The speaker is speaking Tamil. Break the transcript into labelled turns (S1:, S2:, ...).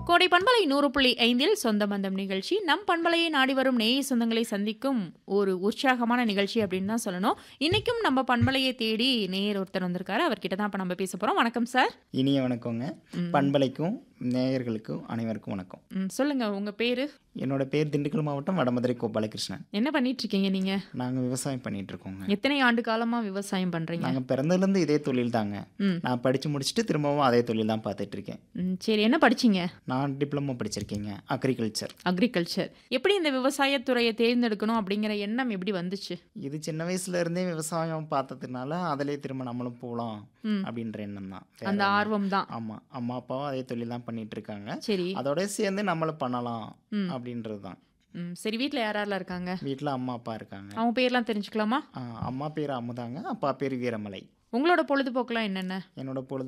S1: கோடை பண்பலை நூறு புள்ளி ஐந்தில் சொந்த பந்தம் நிகழ்ச்சி நம் பண்பலையை நாடி வரும் நேய சொந்தங்களை சந்திக்கும் ஒரு உற்சாகமான நிகழ்ச்சி அப்படின்னு தான் சொல்லணும் இன்னைக்கும் நம்ம பண்பலையை தேடி நேயர் ஒருத்தர் வந்திருக்காரு அவர்கிட்ட தான் இப்போ நம்ம பேச போறோம் வணக்கம் சார்
S2: இனிய வணக்கங்க பண்பலைக்கும் நேயர்களுக்கும் அனைவருக்கும் வணக்கம்
S1: ம், சொல்லுங்க உங்க பேரு
S2: என்னோட பேர் திண்டுக்கல் மாவட்டம் வடமதுரை கோபாலகிருஷ்ணன்
S1: என்ன பண்ணிட்டு இருக்கீங்க நீங்க
S2: நாங்கள் விவசாயம் பண்ணிட்டு இருக்கோங்க
S1: எத்தனை ஆண்டு காலமா விவசாயம் பண்றீங்க
S2: நாங்கள் பிறந்ததுலேருந்து இதே தொழில் தாங்க
S1: ம்.
S2: நான் படித்து முடிச்சுட்டு திரும்பவும் அதே தொழில் தான் பார்த்துட்டு இருக்கேன்
S1: ம், சரி என்ன படிச்சீங்க
S2: நான் டிப்ளமோ படிச்சிருக்கேங்க அக்ரிகல்ச்சர்
S1: அக்ரிகல்ச்சர் எப்படி இந்த விவசாயத்துறையை தேர்ந்தெடுக்கணும் அப்படிங்கிற எண்ணம் எப்படி வந்துச்சு
S2: இது சின்ன வயசுல இருந்தே விவசாயம் பார்த்ததுனால அதிலே திரும்ப நம்மளும் போகலாம்
S1: ம்.
S2: அப்படின்ற எண்ணம் தான்
S1: அந்த ஆர்வம் தான்
S2: ஆமாம் அம்மா அப்பாவும் அதே தொழில் தான் பண்ணிட்டு இருக்காங்க
S1: சரி
S2: அதோட சேர்ந்து நம்மளும் பண்ணலாம்
S1: ம்.
S2: அப்படின்றது தான்
S1: ம், சரி வீட்டில் யாரெல்லாம் இருக்காங்க
S2: வீட்டில் அம்மா அப்பா இருக்காங்க
S1: அவங்க பேர்லாம் தெரிஞ்சுக்கலாமா
S2: ஆ, அம்மா பேர் அமுதாங்க அப்பா பேர் வீரமலை
S1: உங்களோட பொழுதுபோக்குலாம் என்னென்ன
S2: என்னோட பொழுது